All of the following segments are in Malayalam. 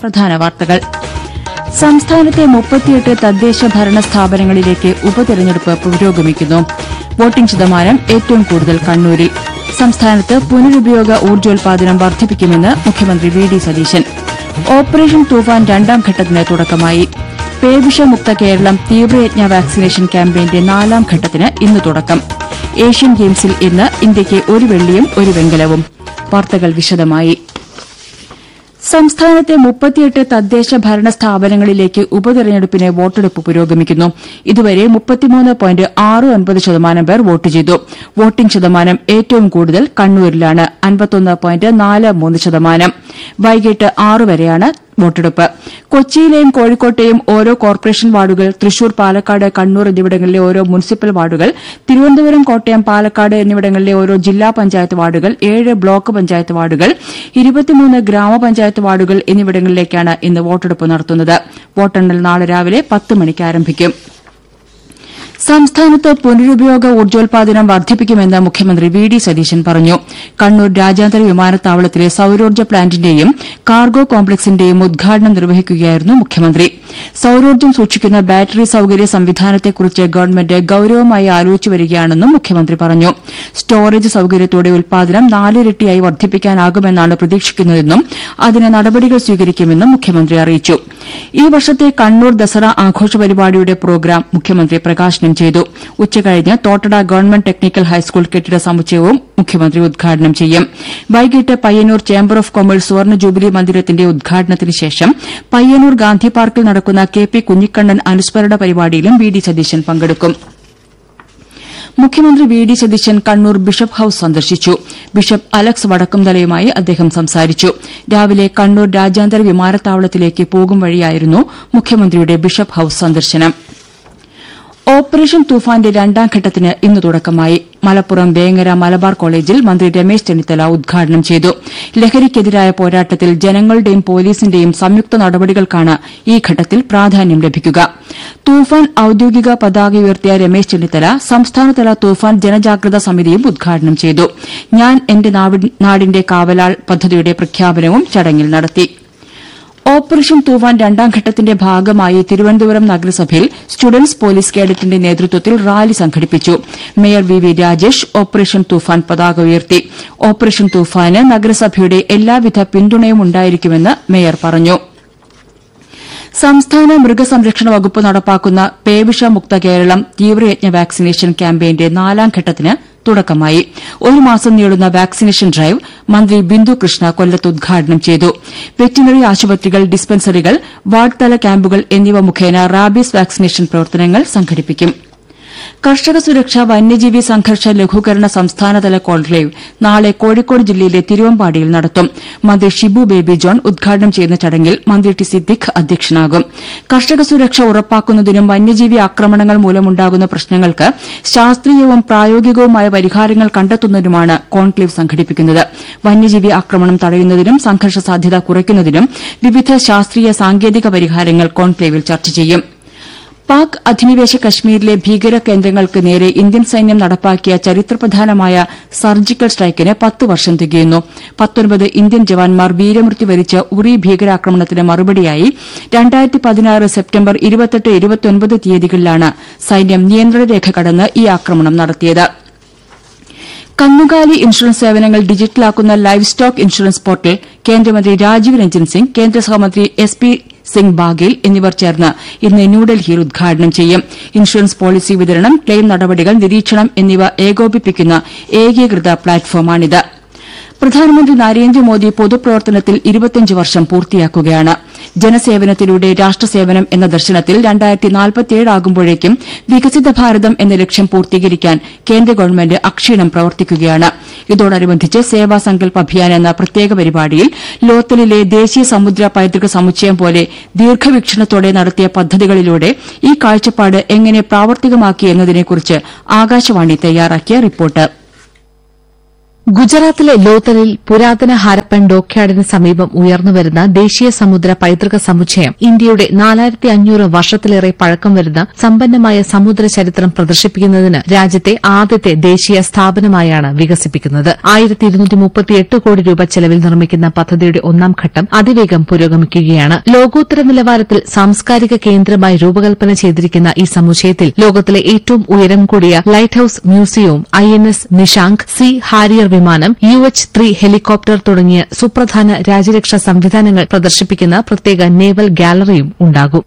പ്രധാന വാർത്തകൾ സംസ്ഥാനത്തെ മുപ്പത്തിയെട്ട് തദ്ദേശ ഭരണ സ്ഥാപനങ്ങളിലേക്ക് ഉപതെരഞ്ഞെടുപ്പ് പുരോഗമിക്കുന്നു വോട്ടിംഗ് ശതമാനം ഏറ്റവും കൂടുതൽ കണ്ണൂരിൽ സംസ്ഥാനത്ത് പുനരുപയോഗ ഊർജ്ജോൽപാദനം വർദ്ധിപ്പിക്കുമെന്ന് മുഖ്യമന്ത്രി V D Satheesan operation Toofan രണ്ടാം ഘട്ടത്തിന് തുടക്കമായി പേവിഷമുക്ത കേരളം തീവ്രയജ്ഞ വാക്സിനേഷൻ ക്യാമ്പയിന്റെ നാലാം ഘട്ടത്തിന് ഇന്ന് തുടക്കം ഏഷ്യൻ ഗെയിംസിൽ ഇന്ന് ഇന്ത്യയ്ക്ക് ഒരു വെള്ളിയും ഒരു വെങ്കലവും വാർത്തകൾ വിശദമായി സംസ്ഥാനത്തെ മുപ്പത്തിയെട്ട് തദ്ദേശ ഭരണ സ്ഥാപനങ്ങളിലേക്ക് ഉപതെരഞ്ഞെടുപ്പിന് വോട്ടെടുപ്പ് പുരോഗമിക്കുന്നു ഇതുവരെ മുപ്പത്തിമൂന്ന് പോയിന്റ് ആറ് ഒൻപത് ശതമാനം പേർ വോട്ട് ചെയ്തു വോട്ടിംഗ് ശതമാനം ഏറ്റവും കൂടുതൽ കണ്ണൂരിലാണ് അൻപത്തൊന്ന് പോയിന്റ് നാല് മൂന്ന് ശതമാനം വൈകിട്ട് ആറ് വരെയാണ് വോട്ടെടുപ്പ് കൊച്ചിയിലെയും കോഴിക്കോട്ടെയും ഓരോ കോർപ്പറേഷൻ വാർഡുകൾ തൃശൂർ പാലക്കാട് കണ്ണൂർ എന്നിവിടങ്ങളിലെ ഓരോ മുനിസിപ്പൽ വാർഡുകൾ തിരുവനന്തപുരം കോട്ടയം പാലക്കാട് എന്നിവിടങ്ങളിലെ ഓരോ ജില്ലാ പഞ്ചായത്ത് വാർഡുകൾ ഏഴ് ബ്ലോക്ക് പഞ്ചായത്ത് വാർഡുകൾ ഇരുപത്തിമൂന്ന് ഗ്രാമപഞ്ചായത്ത് വാർഡുകൾ എന്നിവിടങ്ങളിലേക്കാണ് ഇന്ന് വോട്ടെടുപ്പ് നടത്തുന്നത് വോട്ടെണ്ണൽ നാളെ രാവിലെ പത്ത് മണിക്ക് ആരംഭിക്കും സംസ്ഥാനത്ത് പുനരുപയോഗ ഊർജ്ജോൽപാദനം വർദ്ധിപ്പിക്കുമെന്ന് മുഖ്യമന്ത്രി വി ഡി സതീശൻ പറഞ്ഞു കണ്ണൂർ രാജ്യാന്തര വിമാനത്താവളത്തിലെ സൌരോർജ്ജ പ്ലാന്റിന്റെയും കാർഗോ കോംപ്ലക്സിന്റെയും ഉദ്ഘാടനം നിർവഹിക്കുകയായിരുന്നു മുഖ്യമന്ത്രി സൌരോർജ്ജം സൂക്ഷിക്കുന്ന ബാറ്ററി സൌകര്യ സംവിധാനത്തെക്കുറിച്ച് ഗവൺമെന്റ് ഗൌരവമായി ആലോചിച്ചു വരികയാണെന്നും മുഖ്യമന്ത്രി പറഞ്ഞു സ്റ്റോറേജ് സൌകര്യത്തോടെ ഉൽപാദനം നാലിരട്ടിയായി വർദ്ധിപ്പിക്കാനാകുമെന്നാണ് പ്രതീക്ഷിക്കുന്നതെന്നും അതിന് നടപടികൾ സ്വീകരിക്കുമെന്നും മുഖ്യമന്ത്രി അറിയിച്ചു ഈ വർഷത്തെ കണ്ണൂർ ദസറ ആഘോഷ പരിപാടിയുടെ പ്രോഗ്രാം മുഖ്യമന്ത്രി പ്രകാശനം ചെയ്തു ഉച്ചകഴിഞ്ഞ് തോട്ടട ഗവൺമെന്റ് ടെക്നിക്കൽ ഹൈസ്കൂൾ കെട്ടിട സമുച്ചയവും മുഖ്യമന്ത്രി ഉദ്ഘാടനം ചെയ്യും വൈകിട്ട് പയ്യന്നൂർ ചേംബർ ഓഫ് കൊമേഴ്സ് സുവർണ ജൂബിലി മന്ദിരത്തിന്റെ ഉദ്ഘാടനത്തിന് ശേഷം പയ്യന്നൂർ ഗാന്ധി പാർക്കിൽ നടക്കുന്ന കെ പി കുഞ്ഞിക്കണ്ണൻ അനുസ്മരണ പരിപാടിയിലും വി ഡി സതീശൻ പങ്കെടുക്കും മുഖ്യമന്ത്രി V D Satheesan Kannur bishop house സന്ദർശിച്ചു ബിഷപ്പ് അലക്സ് വടക്കുംതലയുമായി അദ്ദേഹം സംസാരിച്ചു രാവിലെ കണ്ണൂർ രാജ്യാന്തര വിമാനത്താവളത്തിലേക്ക് പോകും വഴിയായിരുന്നു മുഖ്യമന്ത്രിയുടെ ബിഷപ്പ് ഹൌസ് സന്ദർശനം ഓപ്പറേഷൻ തൂഫാന്റെ രണ്ടാം ഘട്ടത്തിന് ഇന്ന് തുടക്കമായി മലപ്പുറം വേങ്ങര മലബാർ കോളേജിൽ മന്ത്രി രമേശ് ചെന്നിത്തല ഉദ്ഘാടനം ചെയ്തു ലഹരിക്കെതിരായ പോരാട്ടത്തിൽ ജനങ്ങളുടെയും പോലീസിന്റെയും സംയുക്ത നടപടികൾക്കാണ് ഈ ഘട്ടത്തിൽ പ്രാധാന്യം ലഭിക്കുക തൂഫാൻ ഔദ്യോഗിക പതാക ഉയർത്തിയ രമേശ് ചെന്നിത്തല സംസ്ഥാനതല തൂഫാൻ ജനജാഗ്രതാ സമിതിയും ഉദ്ഘാടനം ചെയ്തു ഞാൻ എന്റെ നാടിന്റെ കാവലാൾ പദ്ധതിയുടെ പ്രഖ്യാപനവും ചടങ്ങിൽ നടത്തി ഓപ്പറേഷൻ തൂഫാൻ രണ്ടാം ഘട്ടത്തിന്റെ ഭാഗമായി തിരുവനന്തപുരം നഗരസഭയിൽ സ്റ്റുഡന്റ്സ് പോലീസ് കേഡറ്റിന്റെ നേതൃത്വത്തിൽ റാലി സംഘടിപ്പിച്ചു mayor V V Rajesh operation Toofan പതാക ഉയർത്തി ഓപ്പറേഷൻ തൂഫാന് നഗരസഭയുടെ എല്ലാവിധ പിന്തുണയും ഉണ്ടായിരിക്കുമെന്ന് മേയർ പറഞ്ഞു സംസ്ഥാന മൃഗസംരക്ഷണ വകുപ്പ് നടപ്പാക്കുന്ന പേവിഷമുക്ത കേരളം തീവ്രയജ്ഞ വാക്സിനേഷൻ ക്യാമ്പയിന്റെ നാലാം ഘട്ടത്തിന് തുടക്കമായി ഒരു മാസം നീളുന്ന വാക്സിനേഷൻ ഡ്രൈവ് മന്ത്രി ബിന്ദു കൃഷ്ണ കൊല്ലത്ത് ഉദ്ഘാടനം ചെയ്തു വെറ്റിനറി ആശുപത്രികൾ ഡിസ്പെൻസറികൾ വാർഡ് തല ക്യാമ്പുകൾ എന്നിവ മുഖേന റാബീസ് വാക്സിനേഷൻ പ്രവർത്തനങ്ങൾ സംഘടിപ്പിക്കും കർഷക സുരക്ഷ വന്യജീവി സംഘർഷ ലഘൂകരണ സംസ്ഥാനതല കോൺക്ലേവ് നാളെ കോഴിക്കോട് ജില്ലയിലെ തിരുവമ്പാടിയിൽ നടത്തും മന്ത്രി ഷിബു ബേബി ജോൺ ഉദ്ഘാടനം ചെയ്യുന്ന ചടങ്ങിൽ മന്ത്രി ടി സിദ്ദിഖ് അധ്യക്ഷനാകും കർഷക സുരക്ഷ ഉറപ്പാക്കുന്നതിനും വന്യജീവി ആക്രമണങ്ങൾ മൂലമുണ്ടാകുന്ന പ്രശ്നങ്ങൾക്ക് ശാസ്ത്രീയവും പ്രായോഗികവുമായ പരിഹാരങ്ങൾ കണ്ടെത്തുന്നതിനുമാണ് കോൺക്ലേവ് സംഘടിപ്പിക്കുന്നത് വന്യജീവി ആക്രമണം തടയുന്നതിനും സംഘർഷ സാധ്യത കുറയ്ക്കുന്നതിനും വിവിധ ശാസ്ത്രീയ സാങ്കേതിക പരിഹാരങ്ങൾ കോൺക്ലേവിൽ ചർച്ച ചെയ്യും പാക് അധിനിവേശ കശ്മീരിലെ ഭീകര കേന്ദ്രങ്ങൾക്ക് നേരെ ഇന്ത്യൻ സൈന്യം നടപ്പാക്കിയ ചരിത്രപ്രധാനമായ സർജിക്കൽ സ്ട്രൈക്കിന് പത്ത് വർഷം തികയുന്നു പത്തൊൻപത് ഇന്ത്യൻ ജവാന്മാർ വീരമൃത്യു വരിച്ച ഉറി ഭീകരാക്രമണത്തിന് മറുപടിയായി രണ്ടായിരത്തി പതിനാറ് സെപ്റ്റംബർ ഇരുപത്തെട്ട് ഇരുപത്തൊൻപത് തീയതികളിലാണ് സൈന്യം നിയന്ത്രണരേഖ കടന്ന് ഈ ആക്രമണം നടത്തിയത് കന്നുകാലി ഇൻഷുറൻസ് സേവനങ്ങൾ ഡിജിറ്റലാക്കുന്ന ലൈവ് സ്റ്റോക്ക് ഇൻഷുറൻസ് പോർട്ടൽ കേന്ദ്രമന്ത്രി രാജീവ് രഞ്ജൻ സിംഗ് കേന്ദ്ര സഹമന്ത്രി എസ് പി സിംഗ് ബാഗേൽ എന്നിവർ ചേർന്ന് ഇന്ന് ന്യൂഡൽഹിയിൽ ഉദ്ഘാടനം ചെയ്യും ഇൻഷുറൻസ് പോളിസി വിതരണം ക്ലെയിം നടപടികൾ നിരീക്ഷണം എന്നിവ ഏകോപിപ്പിക്കുന്ന ഏകീകൃത പ്ലാറ്റ്ഫോമാണിത് പ്രധാനമന്ത്രി നരേന്ദ്രമോദി പൊതുപ്രവർത്തനത്തിൽ ഇരുപത്തിയഞ്ച് വർഷം പൂർത്തിയാക്കുകയാണ് ജനസേവനത്തിലൂടെ രാഷ്ട്രസേവനം എന്ന ദർശനത്തിൽ രണ്ടായിരത്തി നാൽപ്പത്തിയേഴാകുമ്പോഴേക്കും വികസിത ഭാരതം എന്ന ലക്ഷ്യം പൂർത്തീകരിക്കാൻ കേന്ദ്ര ഗവൺമെന്റ് അക്ഷീണം പ്രവർത്തിക്കുകയാണ് ഇതോടനുബന്ധിച്ച് സേവാ സങ്കൽപ് അഭിയാൻ എന്ന പ്രത്യേക പരിപാടിയിൽ ലോത്തലിലെ ദേശീയ സമുദ്ര പൈതൃക സമുച്ചയം പോലെ ദീർഘവീക്ഷണത്തോടെ നടത്തിയ പദ്ധതികളിലൂടെ ഈ കാഴ്ചപ്പാട് എങ്ങനെ പ്രാവർത്തികമാക്കി എന്നതിനെക്കുറിച്ച് ആകാശവാണി തയ്യാറാക്കിയ റിപ്പോർട്ട് ഗുജറാത്തിലെ ലോത്തലിൽ പുരാതന ഹാരപ്പൻ ഡോക്യാർഡിന് സമീപം ഉയർന്നുവരുന്ന ദേശീയ സമുദ്ര പൈതൃക സമുച്ചയം ഇന്ത്യയുടെ നാലായിരത്തി അഞ്ഞൂറ് വർഷത്തിലേറെ പഴക്കം വരുന്ന സമ്പന്നമായ സമുദ്ര ചരിത്രം പ്രദർശിപ്പിക്കുന്നതിന് രാജ്യത്തെ ആദ്യത്തെ ദേശീയ സ്ഥാപനമായാണ് വികസിപ്പിക്കുന്നത് ആയിരത്തി ഇരുന്നൂറ്റി മുപ്പത്തിയെട്ട് കോടി രൂപ ചെലവിൽ നിർമ്മിക്കുന്ന പദ്ധതിയുടെ ഒന്നാം ഘട്ടം അതിവേഗം പുരോഗമിക്കുകയാണ് ലോകോത്തര നിലവാരത്തിൽ സാംസ്കാരിക കേന്ദ്രമായി രൂപകൽപ്പന ചെയ്തിരിക്കുന്ന ഈ സമുച്ചയത്തിൽ ലോകത്തിലെ ഏറ്റവും ഉയരം കൂടിയ ലൈറ്റ് ഹൌസ് മ്യൂസിയവും I N S Nishank sea Harrier വിമാനം യു എച്ച് ത്രീ ഹെലികോപ്റ്റർ തുടങ്ങിയ സുപ്രധാന രാജ്യരക്ഷാ സംവിധാനങ്ങൾ പ്രദർശിപ്പിക്കുന്ന പ്രത്യേക നേവൽ ഗാലറിയും ഉണ്ടാകും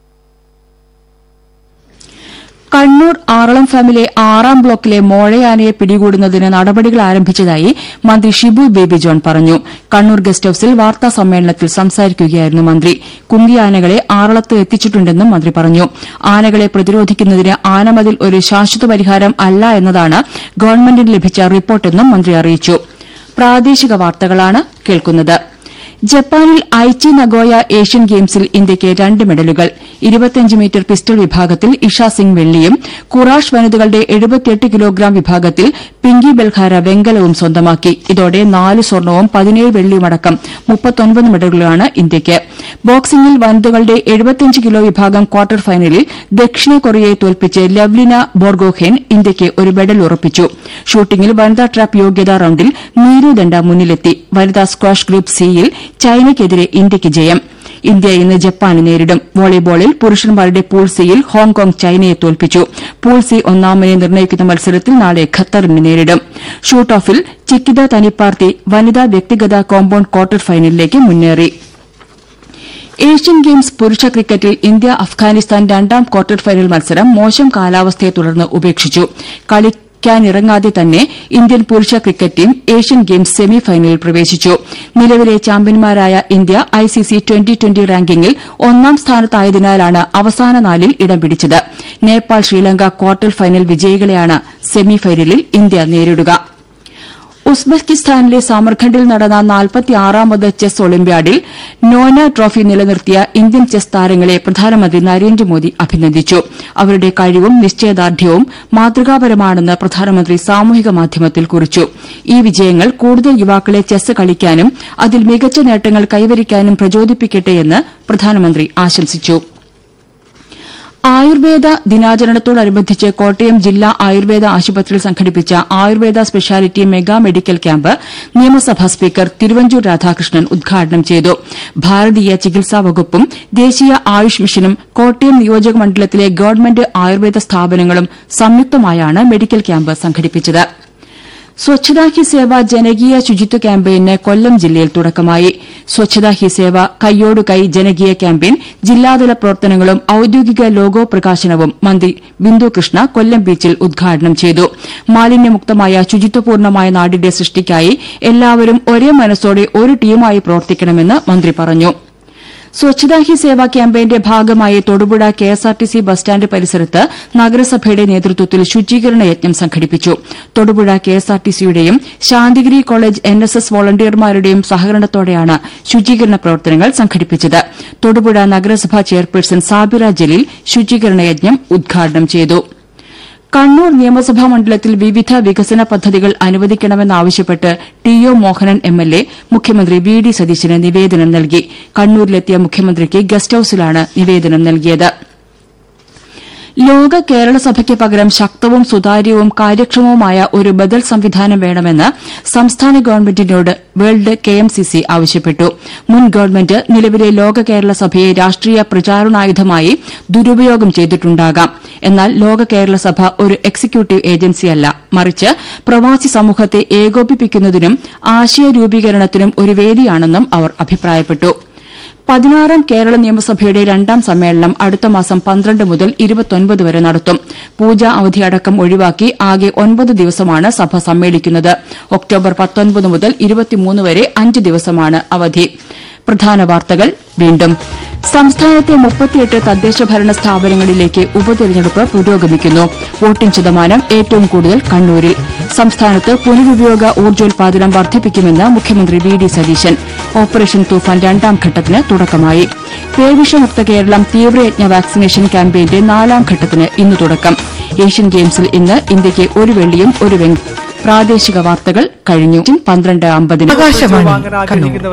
കണ്ണൂർ ആറളം ഫാമിലെ ആറാം ബ്ലോക്കിലെ മോഴയാനയെ പിടികൂടുന്നതിന് നടപടികൾ ആരംഭിച്ചതായി മന്ത്രി ഷിബു ബേബി ജോൺ പറഞ്ഞു കണ്ണൂർ ഗസ്റ്റ് ഹൌസിൽ വാർത്താ സമ്മേളനത്തിൽ സംസാരിക്കുകയായിരുന്നു മന്ത്രി കുങ്കിയാനകളെ ആറളത്ത് എത്തിച്ചിട്ടുണ്ടെന്നും മന്ത്രി പറഞ്ഞു ആനകളെ പ്രതിരോധിക്കുന്നതിന് ആനമതിൽ ഒരു ശാശ്വത പരിഹാരം അല്ല എന്നതാണ് ഗവൺമെന്റിന് ലഭിച്ച റിപ്പോർട്ടെന്നും മന്ത്രി അറിയിച്ചു പ്രാദേശിക വാർത്തകളാണ് കേൾക്കുന്നത് ജപ്പാനിൽ ഐച്ചി നഗോയ ഏഷ്യൻ ഗെയിംസിൽ ഇന്ത്യയ്ക്ക് രണ്ട് മെഡലുകൾ ഇരുപത്തിയഞ്ച് മീറ്റർ പിസ്റ്റൾ വിഭാഗത്തിൽ ഇഷ സിംഗ് വെള്ളിയും കുറാഷ് വനിതകളുടെ എഴുപത്തിയെട്ട് കിലോഗ്രാം വിഭാഗത്തിൽ പിങ്കി ബെൽഖാര വെങ്കലവും സ്വന്തമാക്കി ഇതോടെ നാല് സ്വർണവും പതിനേഴ് വെള്ളിയുമടക്കം മുപ്പത്തൊൻപത് മെഡലുകളാണ് ഇന്ത്യയ്ക്ക് ബോക്സിംഗിൽ വനിതകളുടെ എഴുപത്തിയഞ്ച് കിലോ വിഭാഗം ക്വാർട്ടർ ഫൈനലിൽ ദക്ഷിണ കൊറിയയെ തോൽപ്പിച്ച് ലവ്ലിന ബോർഗോഹെൻ ഇന്ത്യയ്ക്ക് ഒരു മെഡൽ ഉറപ്പിച്ചു ഷൂട്ടിംഗിൽ വനിതാ ട്രാപ്പ് യോഗ്യതാ റൌണ്ടിൽ നീരു ദണ്ഡ മുന്നിലെത്തി വനിതാ സ്ക്വാഷ് ഗ്രൂപ്പ് സിയിൽ ചൈനയ്ക്കെതിരെ ഇന്ത്യയ്ക്ക് ജയം ഇന്ത്യ ഇന്ന് ജപ്പാനെ നേരിടും വോളിബോളിൽ പുരുഷന്മാരുടെ പൂൾ സിയിൽ ഹോങ്കോങ് ചൈനയെ തോൽപ്പിച്ചു പൂൾ സി ഒന്നാമനെ നിർണ്ണയിക്കുന്ന മത്സരത്തിൽ നാളെ ഖത്തറിനെ നേരിടും ഷൂട്ട് ഓഫിൽ ചിക്കിത തനിപ്പാർത്തി വനിതാ വ്യക്തിഗത കോമ്പൌണ്ട് ക്വാർട്ടർ ഫൈനലിലേക്ക് മുന്നേറി ഏഷ്യൻ ഗെയിംസ് പുരുഷ ക്രിക്കറ്റിൽ ഇന്ത്യ അഫ്ഗാനിസ്ഥാൻ രണ്ടാം ക്വാർട്ടർ ഫൈനൽ മത്സരം മോശം കാലാവസ്ഥയെ തുടർന്ന് ഉപേക്ഷിച്ചു കളിക്കാനിറങ്ങാതെ തന്നെ ഇന്ത്യൻ പുരുഷ cricket team Asian Games semi ഫൈനലിൽ പ്രവേശിച്ചു നിലവിലെ ചാമ്പ്യന്മാരായ ഇന്ത്യ ഐസിസി ട്വന്റി ട്വന്റി റാങ്കിങ്ങിൽ ഒന്നാം സ്ഥാനത്തായതിനാലാണ് അവസാന നാലിൽ ഇടം പിടിച്ചത് നേപ്പാൾ ശ്രീലങ്ക ക്വാർട്ടർ ഫൈനൽ വിജയികളെയാണ് സെമി ഫൈനലിൽ ഇന്ത്യ നേരിടുക ഉസ്ബെക്കിസ്ഥാനിലെ സമർഖണ്ഡിൽ നടന്ന നാൽപ്പത്തിയാറാമത് ചെസ് ഒളിമ്പ്യാഡിൽ നോന ട്രോഫി നിലനിർത്തിയ ഇന്ത്യൻ ചെസ് താരങ്ങളെ പ്രധാനമന്ത്രി നരേന്ദ്രമോദി അഭിനന്ദിച്ചു അവരുടെ കഴിവും നിശ്ചയദാർഢ്യവും മാതൃകാപരമാണെന്ന് പ്രധാനമന്ത്രി സാമൂഹിക മാധ്യമത്തിൽ കുറിച്ചു ഈ വിജയങ്ങൾ കൂടുതൽ യുവാക്കളെ ചെസ് കളിക്കാനും അതിൽ മികച്ച നേട്ടങ്ങൾ കൈവരിക്കാനും പ്രചോദിപ്പിക്കട്ടെയെന്ന് പ്രധാനമന്ത്രി ആശംസിച്ചു ആയുർവേദ ദിനാചരണത്തോടനുബന്ധിച്ച് കോട്ടയം ജില്ലാ ആയുർവേദ ആശുപത്രിയിൽ സംഘടിപ്പിച്ച Ayurveda speciality mega medical camp നിയമസഭാ സ്പീക്കർ തിരുവഞ്ചൂർ രാധാകൃഷ്ണൻ ഉദ്ഘാടനം ചെയ്തു ഭാരതീയ ചികിത്സാ വകുപ്പും ദേശീയ ആയുഷ് മിഷനും കോട്ടയം നിയോജക മണ്ഡലത്തിലെ ഗവൺമെന്റ് ആയുർവേദ സ്ഥാപനങ്ങളും സംയുക്തമായാണ് മെഡിക്കൽ ക്യാമ്പ് സംഘടിപ്പിച്ചത് സ്വച്ഛതാ ഹി സേവ ജനകീയ ശുചിത്വ ക്യാമ്പയിന് കൊല്ലം ജില്ലയിൽ തുടക്കമായി സ്വച്ഛതാ ഹി സേവ കൈയോടു കൈ ജനകീയ ക്യാമ്പയിൻ ജില്ലാതല പ്രവർത്തനങ്ങളും ഔദ്യോഗിക ലോഗോ പ്രകാശനവും മന്ത്രി ബിന്ദു കൃഷ്ണ കൊല്ലം ബീച്ചിൽ ഉദ്ഘാടനം ചെയ്തു മാലിന്യമുക്തമായ ശുചിത്വപൂർണമായ നാടിന്റെ സൃഷ്ടിക്കായി എല്ലാവരും ഒരേ മനസ്സോടെ ഒരു ടീമായി പ്രവർത്തിക്കണമെന്ന് മന്ത്രി പറഞ്ഞു സ്വച്ഛതാ ഹി സേവ ക്യാമ്പയിന്റെ ഭാഗമായി തൊടുപുഴ കെഎസ്ആർടിസി ബസ് സ്റ്റാൻഡ് പരിസരത്ത് നഗരസഭയുടെ നേതൃത്വത്തിൽ ശുചീകരണ യജ്ഞം സംഘടിപ്പിച്ചു തൊടുപുഴ കെഎസ്ആർടിസിയുടെയും ശാന്തിഗിരി കോളേജ് എൻഎസ്എസ് വോളണ്ടിയർമാരുടെയും സഹകരണത്തോടെയാണ് ശുചീകരണ പ്രവർത്തനങ്ങൾ സംഘടിപ്പിച്ചത് തൊടുപുഴ നഗരസഭാ ചെയർപേഴ്സൺ സാബിറ ജലീൽ ശുചീകരണ യജ്ഞം ഉദ്ഘാടനം ചെയ്തു കണ്ണൂർ നിയമസഭാ മണ്ഡലത്തിൽ വിവിധ വികസന പദ്ധതികൾ അനുവദിക്കണമെന്നാവശ്യപ്പെട്ട് T O Mohanan M L A മുഖ്യമന്ത്രി വി ഡി സതീശന് നിവേദനം നൽകി കണ്ണൂരിലെത്തിയ മുഖ്യമന്ത്രിക്ക് ഗസ്റ്റ് ഹൌസിലാണ് നിവേദനം നൽകിയത് ലോക കേരള സഭയ്ക്ക് പകരം ശക്തവും സുതാര്യവും കാര്യക്ഷമവുമായ ഒരു ബദൽ സംവിധാനം വേണമെന്ന് സംസ്ഥാന ഗവൺമെന്റിനോട് വേൾഡ് കെഎംസിസി ആവശ്യപ്പെട്ടു മുൻ ഗവൺമെന്റ് നിലവിലെ ലോക കേരള സഭയെ രാഷ്ട്രീയ പ്രചാരണായുധമായി ദുരുപയോഗം ചെയ്തിട്ടുണ്ടാകാം എന്നാൽ ലോക കേരള സഭ ഒരു എക്സിക്യൂട്ടീവ് ഏജൻസിയല്ല മറിച്ച് പ്രവാസി സമൂഹത്തെ ഏകോപിപ്പിക്കുന്നതിനും ആശയ രൂപീകരണത്തിനും ഒരു വേദിയാണെന്നും അവർ അഭിപ്രായപ്പെട്ടു പതിനാറാം കേരള നിയമസഭയുടെ രണ്ടാം സമ്മേളനം അടുത്ത മാസം പന്ത്രണ്ട് മുതൽ ഇരുപത്തൊൻപത് വരെ നടത്തും പൂജാ അവധിയടക്കം ഒഴിവാക്കി ആകെ ഒൻപത് ദിവസമാണ് സഭ സമ്മേളിക്കുന്നത് ഒക്ടോബർ പത്തൊൻപത് മുതൽ ഇരുപത്തിമൂന്ന് വരെ അഞ്ച് ദിവസമാണ് അവധി പ്രധാന വാർത്തകൾ വീണ്ടും സംസ്ഥാനത്തെ മുപ്പത്തിയെട്ട് തദ്ദേശ ഭരണ സ്ഥാപനങ്ങളിലേക്ക് ഉപതെരഞ്ഞെടുപ്പ് പുരോഗമിക്കുന്നു വോട്ടിംഗ് ശതമാനം ഏറ്റവും കൂടുതൽ കണ്ണൂരിൽ സംസ്ഥാനത്ത് പുനരുപയോഗ ഊർജ്ജോൽപാദനം വർദ്ധിപ്പിക്കുമെന്ന് മുഖ്യമന്ത്രി V D Satheesan operation Toofan രണ്ടാം ഘട്ടത്തിന് തുടക്കമായി പേവിഷമുക്ത കേരളം തീവ്രയജ്ഞ വാക്സിനേഷൻ ക്യാമ്പയിന്റെ നാലാം ഘട്ടത്തിന് ഇന്ന് തുടക്കം ഏഷ്യൻ ഗെയിംസിൽ ഇന്ന് ഇന്ത്യയ്ക്ക് ഒരു വെള്ളിയും ഒരു വെങ്കലവും പ്രാദേശിക വാർത്തകൾ കഴിഞ്ഞു പന്ത്രണ്ട് അമ്പതിന് ആകാശവാണി കണ്ണൂർ